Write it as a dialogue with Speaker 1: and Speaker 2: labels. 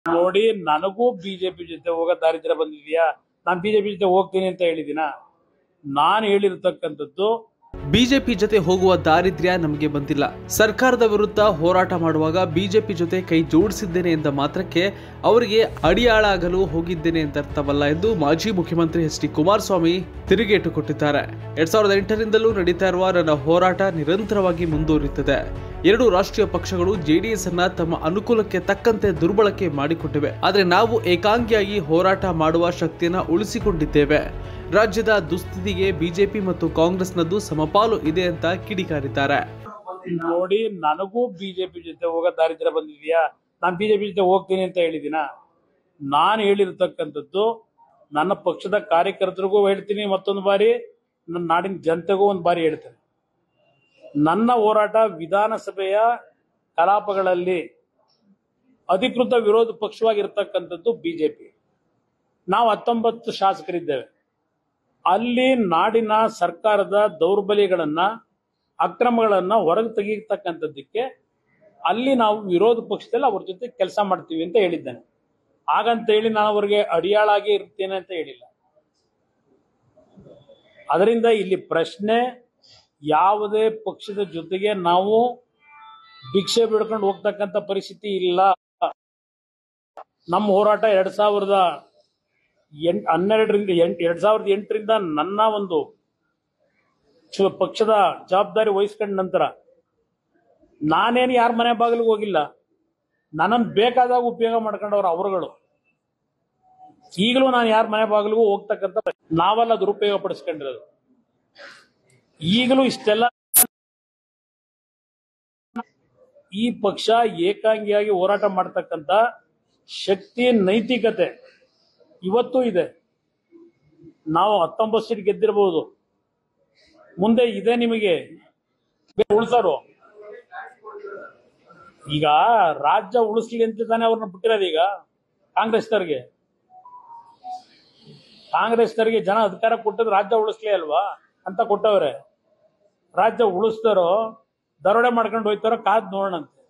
Speaker 1: ನೋಡಿ ನನಗೂ ಬಿಜೆಪಿ ಜೊತೆ ಹೋಗೋ ದಾರಿದ್ರ್ಯ ಬಂದಿದ್ಯಾ ನಾನು ಬಿಜೆಪಿ ಜೊತೆ ಹೋಗ್ತೀನಿ ಅಂತ ಹೇಳಿದಿನ ನಾನು ಹೇಳಿರ್ತಕ್ಕಂಥದ್ದು
Speaker 2: ಬಿಜೆಪಿ ಜೊತೆ ಹೋಗುವ ದಾರಿದ್ರ್ಯ ನಮಗೆ ಬಂದಿಲ್ಲ ಸರ್ಕಾರದ ವಿರುದ್ಧ ಹೋರಾಟ ಮಾಡುವಾಗ ಬಿಜೆಪಿ ಜೊತೆ ಕೈ ಜೋಡಿಸಿದ್ದೇನೆ ಎಂದ ಮಾತ್ರಕ್ಕೆ ಅವರಿಗೆ ಅಡಿಯಾಳಾಗಲು ಹೋಗಿದ್ದೇನೆ ಅಂತ ಅರ್ಥವಲ್ಲ ಎಂದು ಮಾಜಿ ಮುಖ್ಯಮಂತ್ರಿ ಎಚ್ ಡಿ ಕುಮಾರಸ್ವಾಮಿ ತಿರುಗೇಟು ಕೊಟ್ಟಿದ್ದಾರೆ ಎರಡ್ ಸಾವಿರದ ಎಂಟರಿಂದಲೂ ನಡೀತಾ ಇರುವ ನನ್ನ ಹೋರಾಟ ನಿರಂತರವಾಗಿ ಮುಂದುವರಿಯುತ್ತದೆ ಎರಡು ರಾಷ್ಟ್ರೀಯ ಪಕ್ಷಗಳು ಜೆಡಿಎಸ್ ಅನ್ನ ತಮ್ಮ ಅನುಕೂಲಕ್ಕೆ ತಕ್ಕಂತೆ ದುರ್ಬಳಕೆ ಮಾಡಿಕೊಂಡಿವೆ ಆದರೆ ನಾವು ಏಕಾಂಗಿಯಾಗಿ ಹೋರಾಟ ಮಾಡುವ ಶಕ್ತಿಯನ್ನ ಉಳಿಸಿಕೊಂಡಿದ್ದೇವೆ ರಾಜ್ಯದ ದುಸ್ಥಿತಿಗೆ ಬಿಜೆಪಿ ಮತ್ತು ಕಾಂಗ್ರೆಸ್ನದ್ದು ಸಮಪಾಲು ಇದೆ ಅಂತ ಕಿಡಿಕಾರಿದ್ದಾರೆ
Speaker 1: ನೋಡಿ ನನಗೂ ಬಿಜೆಪಿ ಜೊತೆ ಹೋಗೋ ದಾರಿದ್ರ್ಯ ಬಂದಿದ್ಯಾ ನಾನು ಬಿಜೆಪಿ ಜೊತೆ ಹೋಗ್ತೀನಿ ಅಂತ ಹೇಳಿದಿನ ನಾನು ಹೇಳಿರ್ತಕ್ಕಂಥದ್ದು ನನ್ನ ಪಕ್ಷದ ಕಾರ್ಯಕರ್ತರಿಗೂ ಹೇಳ್ತೀನಿ ಮತ್ತೊಂದು ಬಾರಿ ನನ್ನ ನಾಡಿನ ಜನತೆಗೂ ಒಂದು ಬಾರಿ ಹೇಳ್ತೇನೆ ನನ್ನ ಹೋರಾಟ ವಿಧಾನಸಭೆಯ ಕಲಾಪಗಳಲ್ಲಿ ಅಧಿಕೃತ ವಿರೋಧ ಪಕ್ಷವಾಗಿರ್ತಕ್ಕಂಥದ್ದು ಬಿಜೆಪಿ ನಾವು ಹತ್ತೊಂಬತ್ತು ಶಾಸಕರಿದ್ದೇವೆ ಅಲ್ಲಿ ನಾಡಿನ ಸರ್ಕಾರದ ದೌರ್ಬಲ್ಯಗಳನ್ನ ಅಕ್ರಮಗಳನ್ನ ಹೊರಗೆ ತೆಗೀತಕ್ಕಂಥದ್ದಕ್ಕೆ ಅಲ್ಲಿ ನಾವು ವಿರೋಧ ಪಕ್ಷದಲ್ಲಿ ಅವ್ರ ಜೊತೆ ಕೆಲಸ ಮಾಡ್ತೀವಿ ಅಂತ ಹೇಳಿದ್ದೇನೆ ಹಾಗಂತ ಹೇಳಿ ನಾನು ಅವ್ರಿಗೆ ಅಡಿಯಾಳಾಗಿ ಇರ್ತೇನೆ ಅಂತ ಹೇಳಿಲ್ಲ ಅದರಿಂದ ಇಲ್ಲಿ ಪ್ರಶ್ನೆ ಯಾವುದೇ ಪಕ್ಷದ ಜೊತೆಗೆ ನಾವು ಭಿಕ್ಷೆ ಬಿಡ್ಕೊಂಡು ಹೋಗ್ತಕ್ಕಂಥ ಪರಿಸ್ಥಿತಿ ಇಲ್ಲ ನಮ್ಮ ಹೋರಾಟ ಎರಡ್ ಸಾವಿರದ ಎಂಟ್ ಹನ್ನೆರಡರಿಂದ ಎಂಟ್ ಎರಡ್ ಸಾವಿರದ ಎಂಟರಿಂದ ನನ್ನ ಒಂದು ಚು- ಪಕ್ಷದ ಜವಾಬ್ದಾರಿ ವಹಿಸ್ಕೊಂಡ ನಂತರ ನಾನೇನು ಯಾರ ಮನೆ ಬಾಗಿಲಿಗೆ ಹೋಗಿಲ್ಲ ನನ್ನನ್ನು ಬೇಕಾದಾಗ ಉಪಯೋಗ ಮಾಡ್ಕೊಂಡವ್ರು ಅವರುಗಳು ಈಗಲೂ ನಾನು ಯಾರ ಮನೆ ಬಾಗಿಲಿಗೂ ಹೋಗ್ತಕ್ಕಂಥ ನಾವೆಲ್ಲ ದುರುಪಯೋಗ ಪಡಿಸ್ಕೊಂಡಿರೋದು ಈಗಲೂ ಇಷ್ಟೆಲ್ಲ ಈ ಪಕ್ಷ ಏಕಾಂಗಿಯಾಗಿ ಹೋರಾಟ ಮಾಡ್ತಕ್ಕಂಥ ಶಕ್ತಿ ನೈತಿಕತೆ ಇವತ್ತೂ ಇದೆ ನಾವು ಹತ್ತೊಂಬತ್ತು ಸೀಟ್ ಗೆದ್ದಿರಬಹುದು ಮುಂದೆ ಇದೆ ನಿಮಗೆ ಉಳಿಸೋರು ಈಗ ರಾಜ್ಯ ಉಳಿಸ್ಲಿ ಅಂತ ತಾನೇ ಅವ್ರನ್ನ ಬಿಟ್ಟಿರೋದು ಈಗ ಕಾಂಗ್ರೆಸ್ನವ್ರಿಗೆ ಕಾಂಗ್ರೆಸ್ನವ್ರಿಗೆ ಜನ ಅಧಿಕಾರ ಕೊಟ್ಟದ್ದು ರಾಜ್ಯ ಉಳಿಸ್ಲಿ ಅಲ್ವಾ ಅಂತ ಕೊಟ್ಟವ್ರೆ ರಾಜ್ಯ ಉಳಿಸ್ತಾರೋ ದರೋಡೆ ಮಾಡ್ಕೊಂಡು ಹೋಯ್ತಾರೋ ಕಾದ್ ನೋಡೋಣಂತೆ